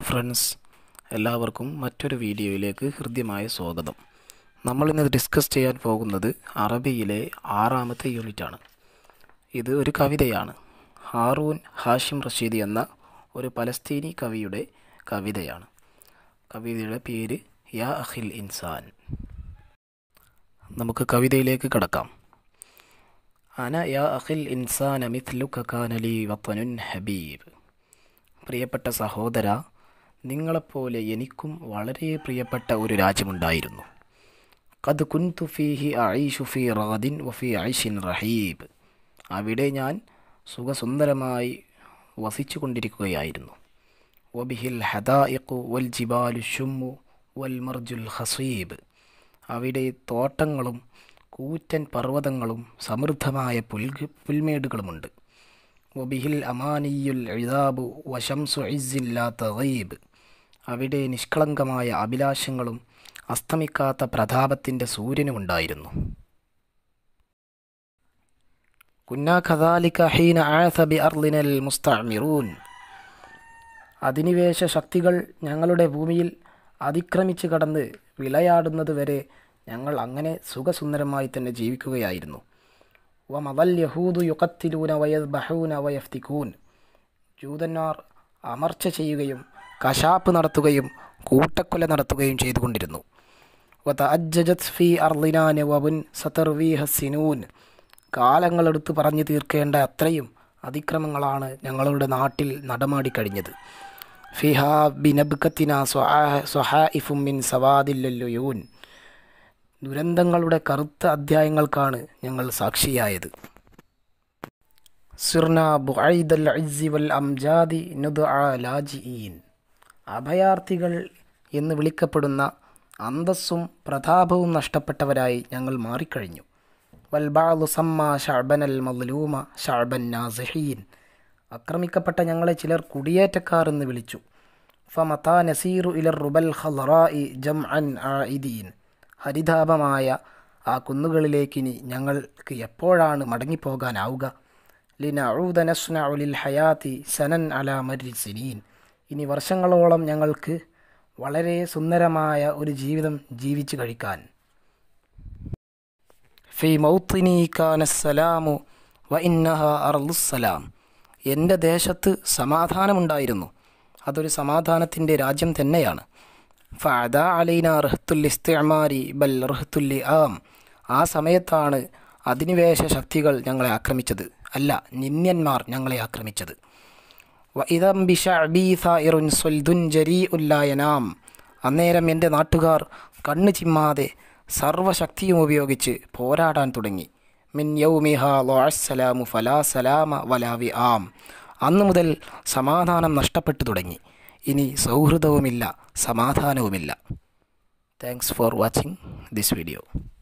friends എല്ലാവർക്കും മറ്റൊരു വീഡിയോയിലേക്ക് ഹൃദ്യമായ സ്വാഗതം നമ്മളിന്ന് ഡിസ്കസ് ചെയ്യാൻ പോകുന്നത് അറബിയിലെ ആറാമത്തെ യൂണിറ്റാണ് ഇത് ഒരു കവിതയാണ് ഹാറൂൻ ഹാഷിം റഷീദി എന്ന ഒരു പലസ്തീനി കവിയുടെ കവിതയാണ് കവിതയുടെ പേര് യാ അഖിൽ ഇൻസാൻ നമുക്ക് കവിതയിലേക്ക് കടക്കാം അന യാ അഖിൽ ഇൻസാൻ മിഥ്ലുക കാനലി വത്തനുൻ ഹബീബ് പ്രിയപ്പെട്ട സഹോദര നിങ്ങളെപ്പോലെ എനിക്കും വളരെ പ്രിയപ്പെട്ട ഒരു രാജ്യമുണ്ടായിരുന്നു കത് കുൻതു ഫീഹി അഈഷു ഫീ റാദിൻ വഫി ഐഷിൻ റഹീബ് അവിടെ ഞാൻ സുഖസുന്ദരമായി വസിച്ചു കൊണ്ടിരിക്കുകയായിരുന്നു വബിഹിൽ ഹദായിഖു വൽ ജിബാലു ഷുമ്മു വൽ മർജുൽ ഹസീബ് അവിടെ തോട്ടങ്ങളും കൂറ്റൻ പർവ്വതങ്ങളും സമൃദ്ധമായ പുൽഗ് പുൽമേടുകളുമുണ്ട് വബിഹിൽ അമാനിയുൽ ഇഴാബു വശംസു ഇസ്സില്ലാ തഗീബ് അവിടെ നിഷ്കളങ്കമായ അഭിലാഷങ്ങളും അസ്തമിക്കാത്ത പ്രതാപത്തിൻ്റെ സൂര്യനുമുണ്ടായിരുന്നു കുന്നാ ഖദാലിക ഹീന ആസ ബി അർലിനൽ മുസ്തഅമിറൂൻ അധിനിവേശ ശക്തികൾ ഞങ്ങളുടെ ഭൂമിയിൽ അതിക്രമിച്ച് കടന്ന് വിളയാടുന്നത് വരെ ഞങ്ങൾ അങ്ങനെ സുഖസുന്ദരമായി തന്നെ ജീവിക്കുകയായിരുന്നു വമതൽ യഹൂദു യുക്കത്തിലൂന വയദ് ബഹൂന വയഫ്തിക്കൂൻ ജൂതന്മാർ അമർച്ച ചെയ്യുകയും കശാപ്പ് നടത്തുകയും കൂട്ടക്കൊല നടത്തുകയും ചെയ്തുകൊണ്ടിരുന്നു വത അജ്ജജത് ഫി അർലിനാന് വബുൻ സതർവീഹ സിനൂൻ കാലങ്ങളെടുത്ത് പറഞ്ഞു തീർക്കേണ്ട അത്രയും അതിക്രമങ്ങളാണ് ഞങ്ങളുടെ നാട്ടിൽ നടമാടിക്കഴിഞ്ഞത് ഫിഹ ബിനബ്കത്തിന സ്വഹാഇഫും മിൻ സവാദില്ലല്ലുയൂൻ ദുരന്തങ്ങളുടെ കറുത്ത അധ്യായങ്ങൾക്കാണ് ഞങ്ങൾ സാക്ഷിയായത് സിർന ബുഐദൽ ഇസ്സി വൽ അംജാദി നുദ്അ ലാജിഈൻ അഭയാർത്ഥികൾ എന്ന് വിളിക്കപ്പെടുന്ന അന്തസ്സും പ്രതാപവും നഷ്ടപ്പെട്ടവരായി ഞങ്ങൾ മാറിക്കഴിഞ്ഞു വൽബാദു സമ്മ ഷഅബനൽ മദ്ലൂമ ഷഅബൻ നാസിഹീൻ ആക്രമിക്കപ്പെട്ട ഞങ്ങളെ ചിലർ കുടിയേറ്റക്കാർ എന്ന് വിളിച്ചു ഫമതാ നസീറു ഇലർ റുബൽ ഖലറായി ജം അൻ ആയിദീൻ ഹരിതാപമായ ആ കുന്നുകളിലേക്കിനി ഞങ്ങൾക്ക് എപ്പോഴാണ് മടങ്ങിപ്പോകാനാവുക ലിനഊദ നസ്നഉ ലിൽ ഹയാത്തി സനൻ അലാ മരി സിനീൻ ഇനി വർഷങ്ങളോളം ഞങ്ങൾക്ക് വളരെ സുന്ദരമായ ഒരു ജീവിതം ജീവിച്ചു കഴിക്കാൻ ഫി മൗത്തിനി കാനസ്സലാമു വ ഇന്നഹ അർലുസ്സലാം എൻ്റെ ദേശത്ത് സമാധാനമുണ്ടായിരുന്നു അതൊരു സമാധാനത്തിൻ്റെ രാജ്യം തന്നെയാണ് ഫഅദ അലൈന റഹ്തുൽ ഇസ്തിഅമാരി ബൽ റഹ്തുല്ലി ആം ആ സമയത്താണ് അധിനിവേശ ശക്തികൾ ഞങ്ങളെ ആക്രമിച്ചത് അല്ല നിന്യന്മാർ ഞങ്ങളെ ആക്രമിച്ചത് വഇദം ബിഷഅബി സായിറുൻ സ്വൽദുൻ ജരീ ഉല്ലായനാം അന്നേരം എൻ്റെ നാട്ടുകാർ കണ്ണു ചിമ്മാതെ സർവശക്തിയും ഉപയോഗിച്ച് പോരാടാൻ തുടങ്ങി മിൻ യൗമിഹ ലോഅസ്സലാമു ഫലാ സലാമ വലാവി ആം അന്നു മുതൽ സമാധാനം നഷ്ടപ്പെട്ടു തുടങ്ങി ഇനി സൗഹൃദവുമില്ല സമാധാനവുമില്ല thanks for watching this video